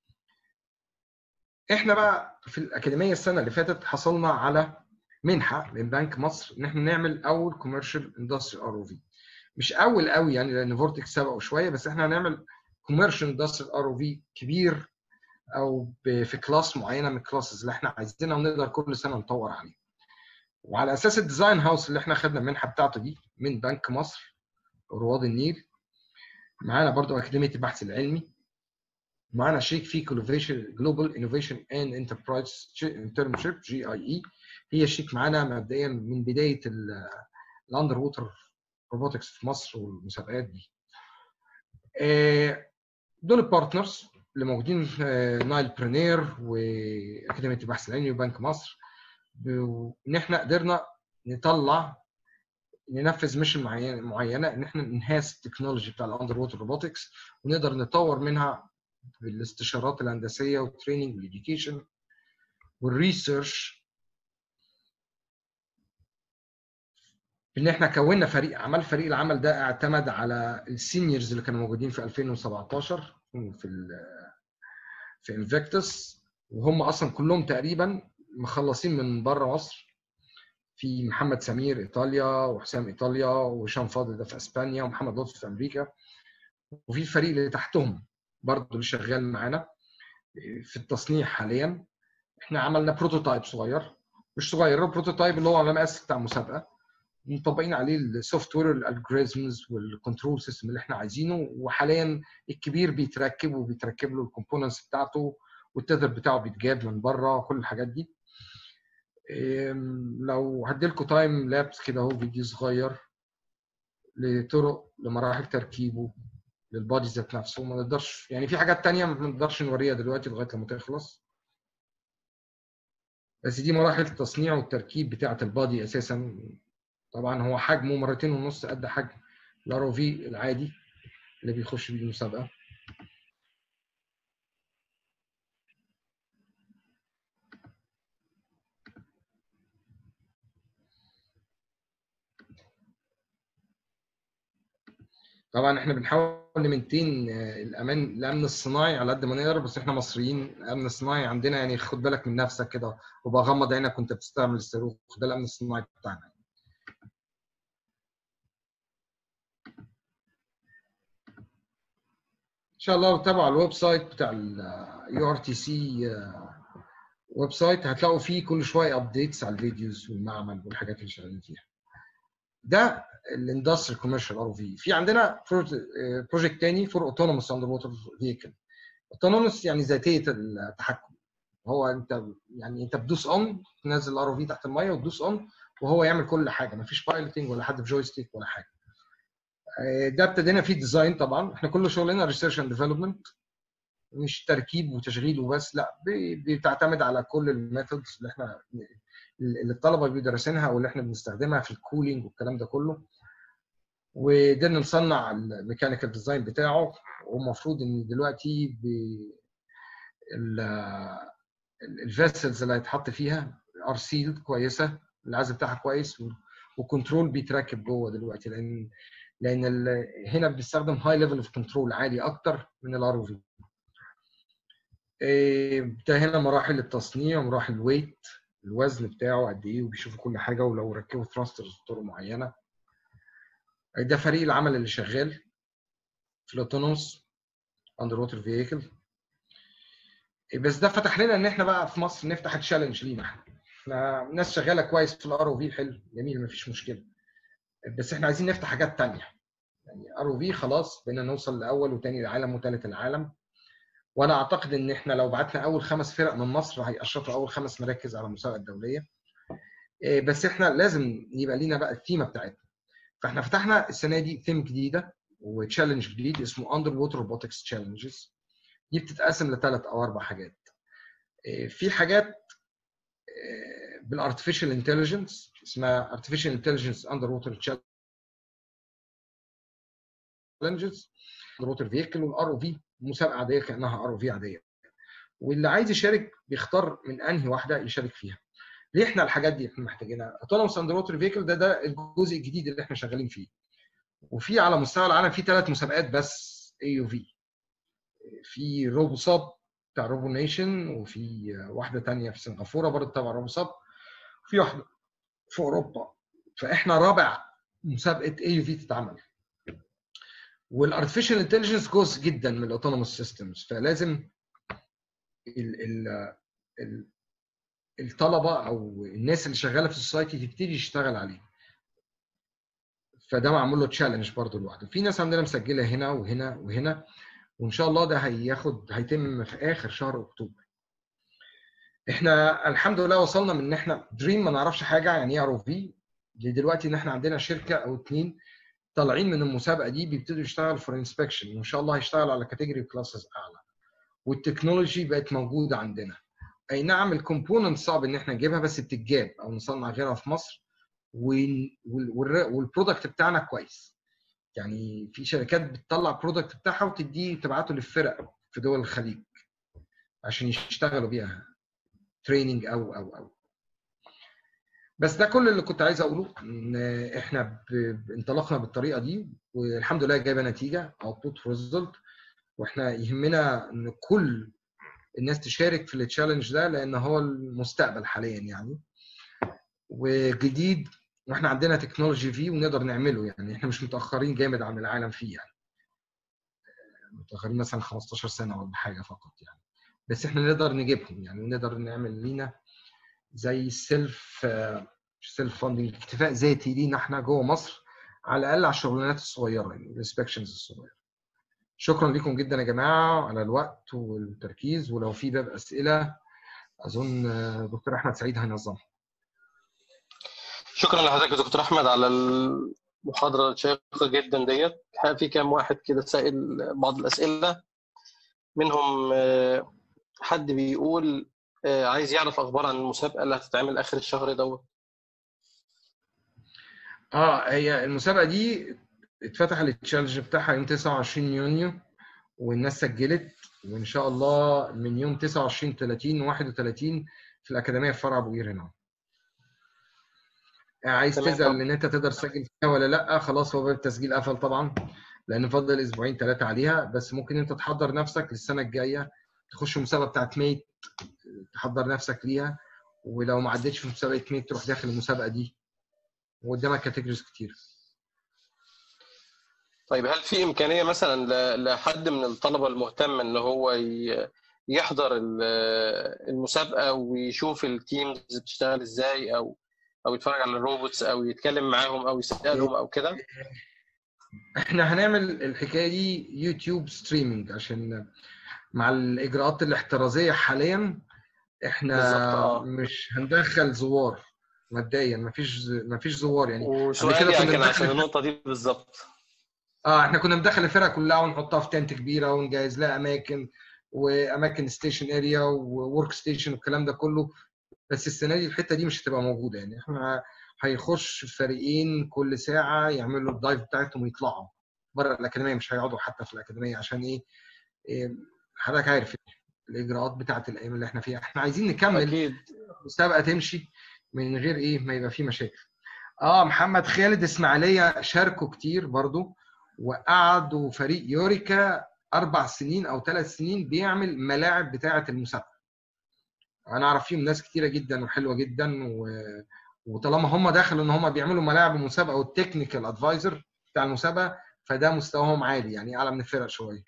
B: احنا بقى في الاكاديميه السنه اللي فاتت حصلنا على منحه من بنك مصر ان احنا نعمل اول كوميرشال اندستري ار او في مش اول قوي يعني لان فورتكس سبقوا شويه بس احنا هنعمل كوميرشال اندستري ار او في كبير او في كلاس معينه من الكلاسز اللي احنا عايزينها ونقدر كل سنه نطور عليه وعلى اساس الديزاين هاوس اللي احنا خدنا المنحه بتاعته دي من بنك مصر رواد النيل معانا برضو اكاديميه البحث العلمي معانا شريك في كولوفيشن جلوبال انوفيشن اند انتربرايز انترنشيب جي اي اي هي شريك معانا مبدئيا من بدايه الاندر ووتر روبوتكس في مصر والمسابقات دي دول البارتنرز اللي موجودين نايل برينير واكاديميه البحث العلمي وبنك مصر ان احنا قدرنا نطلع ننفذ ميشن معينه معينه ان احنا ننهاس التكنولوجي بتاع الاندر ووتر روبوتكس ونقدر نطور منها بالاستشارات الهندسيه والتريننج والاديوكيشن والريسيرش ان احنا كونا فريق عمل فريق العمل ده اعتمد على السينيورز اللي كانوا موجودين في 2017 في ال في انفكتس وهم اصلا كلهم تقريبا مخلصين من بره مصر في محمد سمير ايطاليا وحسام ايطاليا وهشام فاضل ده في اسبانيا ومحمد لطفي في امريكا وفي الفريق اللي تحتهم برضه اللي شغال معانا في التصنيع حاليا احنا عملنا بروتوتايب صغير مش صغير بروتوتايب اللي هو على مقاس بتاع مسابقه مطبقين عليه السوفت وير الالجوريزمز والكنترول سيستم اللي احنا عايزينه وحاليا الكبير بيتركب وبيتركب له الكومبوننتس بتاعته والتذر بتاعه بيتجاب من بره وكل الحاجات دي لو هديلكوا تايم لابس كده اهو فيديو صغير لطرق لمراحل تركيبه للبادي ذات نفسه ما نقدرش يعني في حاجات تانية ما نقدرش نوريها دلوقتي لغايه لما تخلص بس دي مراحل التصنيع والتركيب بتاعه البادي اساسا طبعا هو حجمه مرتين ونص قد حجم الار في العادي اللي بيخش بيه المسابقه طبعا احنا بنحاول نمنتين الامان الامن الصناعي على قد ما نقدر بس احنا مصريين الامن الصناعي عندنا يعني خد بالك من نفسك كده وبقى غمض عينك وانت بتستعمل الصاروخ ده الامن الصناعي بتاعنا ان شاء الله تابعوا الويب سايت بتاع اليو ار تي سي ويب سايت هتلاقوا فيه كل شويه ابديتس على الفيديوز والمعمل والحاجات اللي شغالين فيها ده الاندستري كوميرشال ار في في عندنا بروجكت تاني فور اوتونوموس اندر ووتر فيكل اوتونوموس يعني ذاتيه التحكم هو انت يعني انت بتدوس اون تنزل الار في تحت الميه وتدوس اون وهو يعمل كل حاجه مفيش بايلوتنج ولا حد بجويستيك ولا حاجه ده ابتدينا فيه ديزاين طبعا احنا كل شغلنا ريسيرش اند ديفلوبمنت مش تركيب وتشغيل وبس لا بتعتمد على كل الميثودز اللي احنا اللي الطلبه بيدرسينها واللي احنا بنستخدمها في الكولينج والكلام ده كله وقدرنا نصنع الميكانيكال ديزاين بتاعه والمفروض ان دلوقتي الفيسلز اللي هيتحط فيها ار سيلد كويسه العزل بتاعها كويس وكنترول بيتركب جوه دلوقتي لان لان هنا بنستخدم هاي ليفل اوف كنترول عالي اكتر من الار او في ده هنا مراحل التصنيع ومراحل الويت الوزن بتاعه قد ايه وبيشوفوا كل حاجه ولو ركبوا ثراسترز بطرق معينه ده فريق العمل اللي شغال في الاوتونوموس اندر ووتر فييكل بس ده فتح لنا ان احنا بقى في مصر نفتح التشالنج لينا احنا احنا ناس شغاله كويس في الار او في حلو جميل مفيش مشكله بس احنا عايزين نفتح حاجات تانية يعني ار او في خلاص بقينا نوصل لاول وثاني العالم وثالث العالم وانا اعتقد ان احنا لو بعتنا اول خمس فرق من مصر هيقشطوا اول خمس مراكز على المسابقه الدوليه بس احنا لازم يبقى لينا بقى التيمه بتاعتنا فاحنا فتحنا السنه دي ثيم جديده وتشالنج جديد اسمه اندر ووتر روبوتكس تشالنجز دي بتتقسم لثلاث او اربع حاجات في حاجات بالارتفيشال انتليجنس اسمها ارتفيشال انتليجنس اندر ووتر تشالنجز اندر ووتر فيكل والار او في مسابقه عاديه كانها ار او في عاديه واللي عايز يشارك بيختار من انهي واحده يشارك فيها ليه احنا الحاجات دي احنا محتاجينها اوتونوموس اندر ووتر فيكل ده ده الجزء الجديد اللي احنا شغالين فيه وفي على مستوى العالم في ثلاث مسابقات بس اي يو في في روبو صاب بتاع روبو نيشن وفي واحده ثانيه في سنغافوره برضه تبع روبو صاب وفي واحده في اوروبا فاحنا رابع مسابقه اي يو في تتعمل والارتفيشال انتليجنس جزء جدا من الاوتونوموس سيستمز فلازم ال ال ال الطلبه او الناس اللي شغاله في السوسايتي تبتدي تشتغل عليه فده معمول له تشالنج برضه لوحده في ناس عندنا مسجله هنا وهنا وهنا وان شاء الله ده هياخد هيتم في اخر شهر اكتوبر احنا الحمد لله وصلنا من ان احنا دريم ما نعرفش حاجه يعني ايه ار او في دلوقتي ان احنا عندنا شركه او اثنين طالعين من المسابقه دي بيبتدوا يشتغلوا فور انسبكشن وان شاء الله هيشتغلوا على كاتيجوري كلاسز اعلى والتكنولوجي بقت موجوده عندنا اي نعم الكومبوننت صعب ان احنا نجيبها بس بتتجاب او نصنع غيرها في مصر والبرودكت بتاعنا كويس يعني في شركات بتطلع برودكت بتاعها وتديه تبعته للفرق في دول الخليج عشان يشتغلوا بيها تريننج او او او بس ده كل اللي كنت عايز اقوله ان احنا انطلقنا بالطريقه دي والحمد لله جايبه نتيجه اوتبوت ريزلت واحنا يهمنا ان كل الناس تشارك في التشالنج ده لان هو المستقبل حاليا يعني وجديد واحنا عندنا تكنولوجي فيه ونقدر نعمله يعني احنا مش متاخرين جامد عن العالم فيه يعني متاخرين مثلا 15 سنه ولا حاجه فقط يعني بس احنا نقدر نجيبهم يعني ونقدر نعمل لينا زي سيلف مش سيلف فاندنج اكتفاء ذاتي لينا احنا جوه مصر على الاقل على الشغلانات الصغيره يعني الانسبكشنز الصغيره شكرا لكم جدا يا جماعه على الوقت والتركيز ولو في باب اسئله اظن دكتور احمد سعيد هينظمها
A: شكرا لحضرتك يا دكتور احمد على المحاضره الشيقه جدا ديت في كام واحد كده سائل بعض الاسئله منهم حد بيقول عايز يعرف اخبار عن المسابقه اللي هتتعمل اخر الشهر دوت
B: اه هي المسابقه دي اتفتح التشالنج بتاعها يوم 29 يونيو والناس سجلت وان شاء الله من يوم 29 30 31 في الاكاديميه في فرع ابو قير هنا عايز تسال ان انت تقدر تسجل فيها ولا لا خلاص هو باب التسجيل قفل طبعا لان فاضل اسبوعين ثلاثه عليها بس ممكن انت تحضر نفسك للسنه الجايه تخش المسابقه بتاعت ميت تحضر نفسك ليها ولو ما عدتش في مسابقه ميت تروح داخل المسابقه دي وقدامك كاتيجوريز كتير
A: طيب هل في امكانيه مثلا لحد من الطلبه المهتم ان هو يحضر المسابقه ويشوف التيمز بتشتغل ازاي او او يتفرج على الروبوتس او يتكلم معاهم او يسالهم او كده
B: احنا هنعمل الحكايه دي يوتيوب ستريمينج عشان مع الاجراءات الاحترازيه حاليا احنا مش هندخل زوار مبدئيا مفيش مفيش زوار يعني
A: وسؤالي كان عشان النقطه دي بالظبط
B: اه احنا كنا بندخل الفرقه كلها ونحطها في تنت كبيره ونجهز لها اماكن واماكن ستيشن اريا وورك ستيشن والكلام ده كله بس السنه دي الحته دي مش هتبقى موجوده يعني احنا هيخش فريقين كل ساعه يعملوا الدايف بتاعتهم ويطلعوا بره الاكاديميه مش هيقعدوا حتى في الاكاديميه عشان ايه, إيه حضرتك عارف الاجراءات بتاعت الايام اللي احنا فيها احنا عايزين نكمل
A: اكيد
B: المسابقه تمشي من غير ايه ما يبقى في مشاكل اه محمد خالد اسماعيليه شاركوا كتير برضو وقعدوا فريق يوريكا اربع سنين او ثلاث سنين بيعمل ملاعب بتاعه المسابقه انا اعرف فيهم ناس كتيره جدا وحلوه جدا و... وطالما هم دخلوا ان هم بيعملوا ملاعب المسابقه والتكنيكال ادفايزر بتاع المسابقه فده مستواهم عالي يعني اعلى من الفرق شويه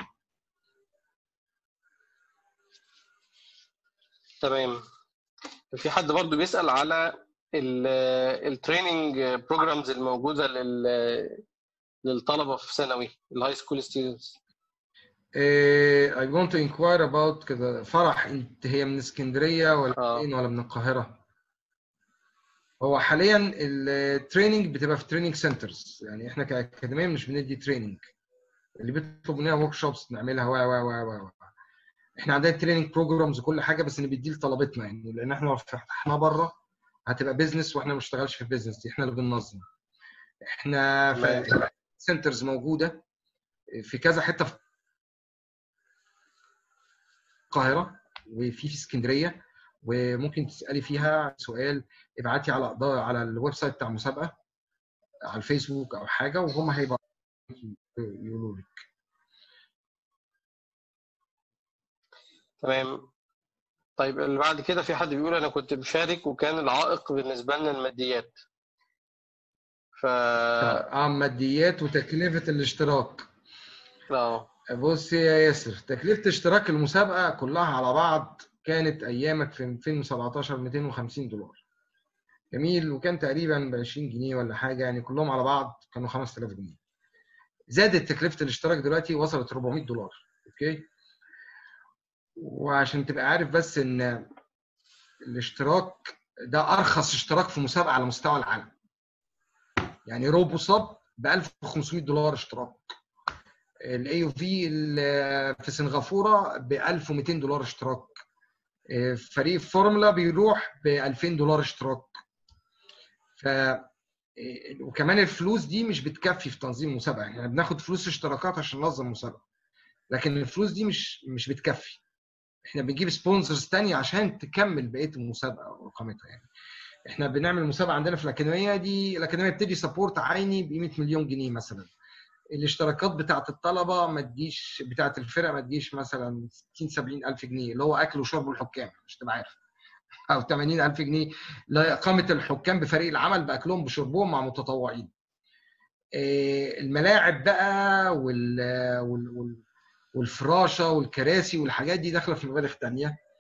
A: تمام في حد برضو بيسال على التريننج بروجرامز الموجوده لل للطلبه في ثانوي الهاي سكول ستودنتس
B: I want to inquire about كده فرح انت هي من اسكندريه ولا
A: آه.
B: فين ولا من القاهره؟ هو حاليا التريننج بتبقى في تريننج سنترز يعني احنا كاكاديميه مش بندي تريننج اللي بيطلب مننا ورك شوبس نعملها و و و و احنا عندنا تريننج بروجرامز وكل حاجه بس اللي بيديه لطلبتنا يعني لان احنا لو فتحناه بره هتبقى بيزنس واحنا ما بنشتغلش في البيزنس دي احنا اللي بننظم احنا في سنترز موجوده في كذا حته في القاهره وفي في اسكندريه وممكن تسالي فيها سؤال ابعتي على على الويب سايت بتاع المسابقه على الفيسبوك او حاجه وهم هيبقى يقولوا لك
A: تمام طيب اللي بعد كده في حد بيقول انا كنت مشارك وكان العائق بالنسبه لنا الماديات ف
B: اه ماديات وتكلفه الاشتراك
A: اه
B: بص يا ياسر تكلفه اشتراك المسابقه كلها على بعض كانت ايامك في 2017 250 دولار جميل وكان تقريبا ب 20 جنيه ولا حاجه يعني كلهم على بعض كانوا 5000 جنيه زادت تكلفه الاشتراك دلوقتي وصلت 400 دولار اوكي وعشان تبقى عارف بس ان الاشتراك ده ارخص اشتراك في مسابقه على مستوى العالم يعني روبو صب ب 1500 دولار اشتراك الاي او في في سنغافوره ب 1200 دولار اشتراك فريق فورمولا بيروح ب 2000 دولار اشتراك ف وكمان الفلوس دي مش بتكفي في تنظيم مسابقه يعني بناخد فلوس اشتراكات عشان ننظم مسابقه لكن الفلوس دي مش مش بتكفي احنا بنجيب سبونسرز تانية عشان تكمل بقيه المسابقه وقامتها يعني احنا بنعمل مسابقه عندنا في الاكاديميه دي الاكاديميه بتدي سبورت عيني بقيمه مليون جنيه مثلا الاشتراكات بتاعت الطلبه ما تجيش بتاعت الفرق ما تجيش مثلا 60 70 الف جنيه اللي هو اكل وشرب الحكام مش تبقى عارف او 80 الف جنيه لاقامه الحكام بفريق العمل باكلهم بشربهم مع متطوعين الملاعب بقى وال, وال... والفراشه والكراسي والحاجات دي داخله في مبالغ ثانيه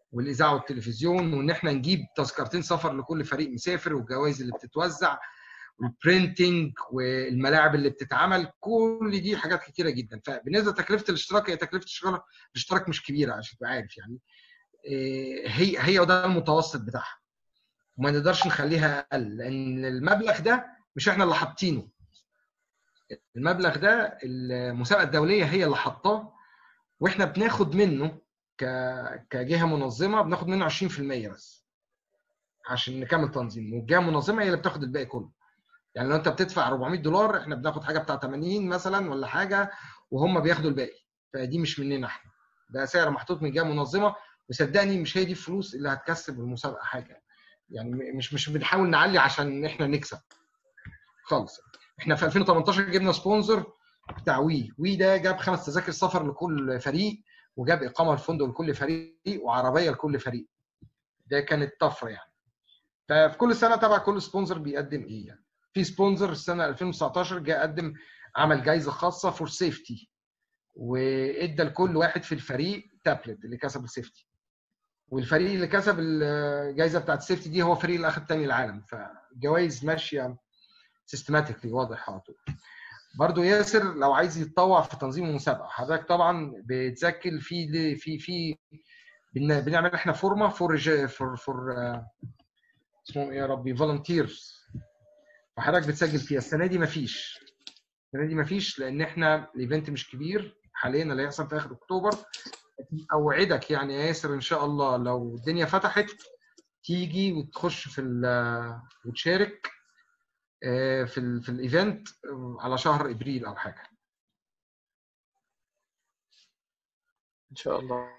B: والاذاعه والتلفزيون وان احنا نجيب تذكرتين سفر لكل فريق مسافر والجوائز اللي بتتوزع والبرينتنج والملاعب اللي بتتعمل كل دي حاجات كتيره جدا فبالنسبه لتكلفه الاشتراك هي تكلفه الاشتراك الاشتراك مش كبيره عشان تبقى عارف يعني إيه، هي هي وده المتوسط بتاعها وما نقدرش نخليها اقل لان المبلغ ده مش احنا اللي حاطينه المبلغ ده المسابقه الدوليه هي اللي حطاه واحنا بناخد منه ك... كجهه منظمه بناخد منه 20% بس عشان نكمل تنظيم والجهه المنظمه هي اللي بتاخد الباقي كله يعني لو انت بتدفع 400 دولار احنا بناخد حاجه بتاع 80 مثلا ولا حاجه وهم بياخدوا الباقي فدي مش مننا احنا ده سعر محطوط من جهه منظمه وصدقني مش هي دي الفلوس اللي هتكسب المسابقه حاجه يعني مش مش بنحاول نعلي عشان احنا نكسب خالص احنا في 2018 جبنا سبونسر بتاع وي وي ده جاب خمس تذاكر سفر لكل فريق وجاب اقامه في فندق لكل فريق وعربيه لكل فريق ده كانت طفره يعني ففي كل سنه تبع كل سبونسر بيقدم ايه يعني في سبونسر السنه 2019 جه قدم عمل جائزه خاصه فور سيفتي وادى لكل واحد في الفريق تابلت اللي كسب السيفتي والفريق اللي كسب الجائزه بتاعت السيفتي دي هو الفريق اللي اخذ تاني العالم فالجوائز ماشيه سيستماتيكلي واضح على طول برضه ياسر لو عايز يتطوع في تنظيم المسابقه حضرتك طبعا بتسجل في في في بنعمل احنا فورمه فور فور فور اسمهم ايه يا ربي فولنتيرز فحضرتك بتسجل فيها السنه دي مفيش السنه دي مفيش لان احنا الايفنت مش كبير حاليا اللي هيحصل في اخر اكتوبر اوعدك يعني يا ياسر ان شاء الله لو الدنيا فتحت تيجي وتخش في وتشارك في ال في الايفنت على شهر ابريل او حاجه
A: ان شاء الله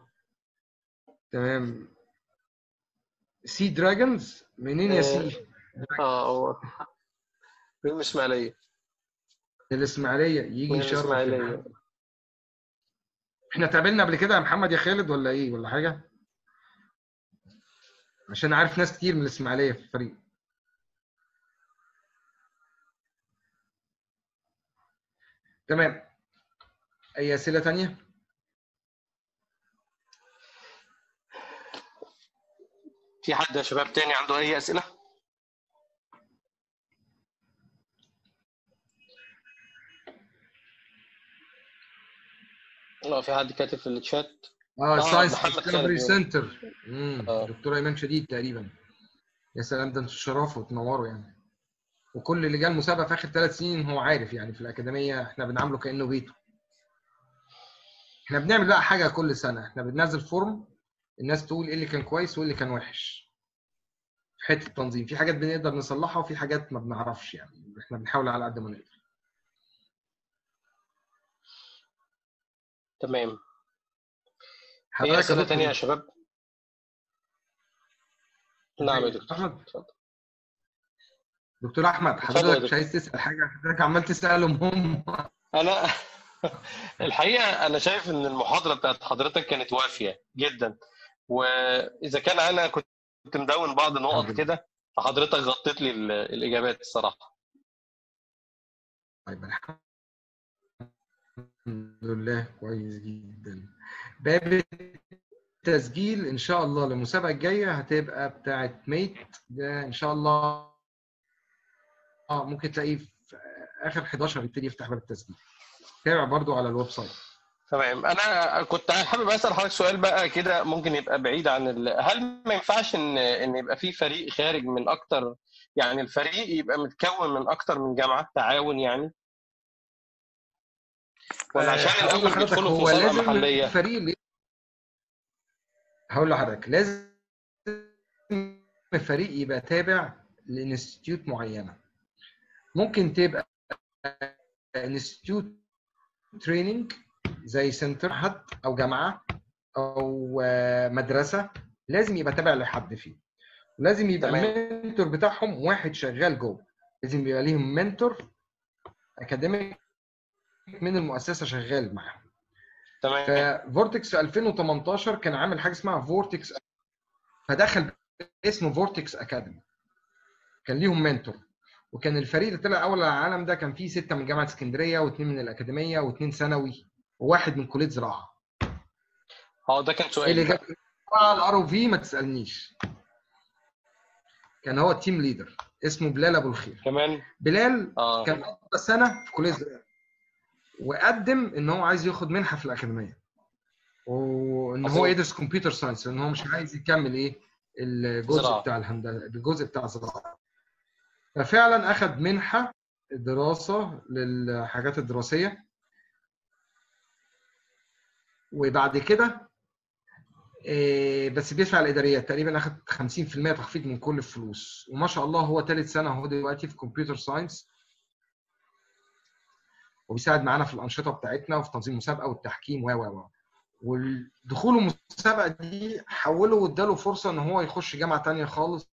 B: تمام سي دراجونز منين يا سي؟
A: اه هو من الاسماعيليه
B: الاسماعيليه يجي يشرف
A: الاسماعيليه
B: احنا اتقابلنا قبل كده يا محمد يا خالد ولا ايه ولا حاجه؟ عشان عارف ناس كتير من الاسماعيليه في الفريق تمام اي اسئله تانية
A: في حد يا شباب تاني عنده اي اسئله لا في حد كاتب في الشات
B: اه
A: آه،
B: ساينس
A: محمد
B: ديسكفري
A: خالد.
B: سنتر
A: آه.
B: دكتور ايمن شديد تقريبا يا سلام ده انتوا تشرفوا وتنوروا يعني وكل اللي جه المسابقه في اخر ثلاث سنين هو عارف يعني في الاكاديميه احنا بنعامله كانه بيته احنا بنعمل بقى حاجه كل سنه احنا بننزل فورم الناس تقول ايه اللي كان كويس وايه اللي كان وحش في حته التنظيم في حاجات بنقدر نصلحها وفي حاجات ما بنعرفش يعني احنا بنحاول على قد ما نقدر
A: تمام في
B: حضرتك يا
A: اسئله
B: دكتور-
A: تانية يا شباب نعم يا
B: دكتور
A: دكتور
B: احمد
A: اتفضل.
B: دكتور احمد
A: اتفضل يا
B: حضرتك مش
A: دكتور.
B: عايز تسال حاجه حضرتك عمال تسالهم هم
A: انا الحقيقه انا شايف ان المحاضره بتاعت حضرتك كانت وافيه جدا واذا كان انا كنت مدون بعض
B: الحمد
A: نقط
B: لله.
A: كده فحضرتك غطيت لي ال- الاجابات الصراحه
B: طيب الحمد لله كويس جدا باب التسجيل ان شاء الله للمسابقه الجايه هتبقى بتاعه ميت ده ان شاء الله اه ممكن تلاقيه في اخر 11 يبتدي يفتح باب التسجيل تابع برضو على الويب سايت
A: تمام انا كنت حابب اسال حضرتك سؤال بقى كده ممكن يبقى بعيد عن ال... هل ما ينفعش ان ان يبقى في فريق خارج من اكتر يعني الفريق يبقى متكون من اكتر من جامعه تعاون يعني ولا عشان
B: هقول
A: الاول
B: لحضرتك
A: بيدخلوا في
B: هو
A: مسابقه
B: لازم
A: محليه
B: الفريق اللي هقول لحضرتك لازم الفريق يبقى تابع لانستيتيوت معينه ممكن تبقى انستيتيوت تريننج زي سنتر حد او جامعه او آه، مدرسه لازم يبقى تابع لحد فيه لازم يبقى
A: تمام.
B: المنتور بتاعهم واحد شغال جوه لازم يبقى ليهم منتور اكاديميك من المؤسسه شغال معاهم
A: تمام
B: ففورتكس في 2018 كان عامل حاجه اسمها فورتكس فدخل اسمه فورتكس اكاديمي كان ليهم منتور وكان الفريق اللي طلع اول على العالم ده كان فيه سته من جامعه اسكندريه واثنين من الاكاديميه واثنين ثانوي وواحد من كليه زراعه
A: اه ده كان
B: ايه اللي
A: سؤالي
B: جاب على الار او في ما تسالنيش كان هو التيم ليدر اسمه بلال ابو الخير
A: كمان
B: بلال
A: اه
B: كان قضى سنه في كليه الزراعه وقدم ان هو عايز ياخد منحه في الاكاديميه وان هو
A: عظيم.
B: يدرس كمبيوتر ساينس لان هو مش عايز يكمل ايه الجزء
A: زراعة.
B: بتاع الهندسه الجزء بتاع الزراعه ففعلا اخذ منحه دراسه للحاجات الدراسيه وبعد كده إيه، بس بيدفع الاداريات تقريبا اخذ 50% تخفيض من كل الفلوس وما شاء الله هو ثالث سنه هو دلوقتي في كمبيوتر ساينس وبيساعد معانا في الانشطه بتاعتنا وفي تنظيم مسابقه والتحكيم و و و ودخوله المسابقه دي حوله واداله فرصه ان هو يخش جامعه تانية خالص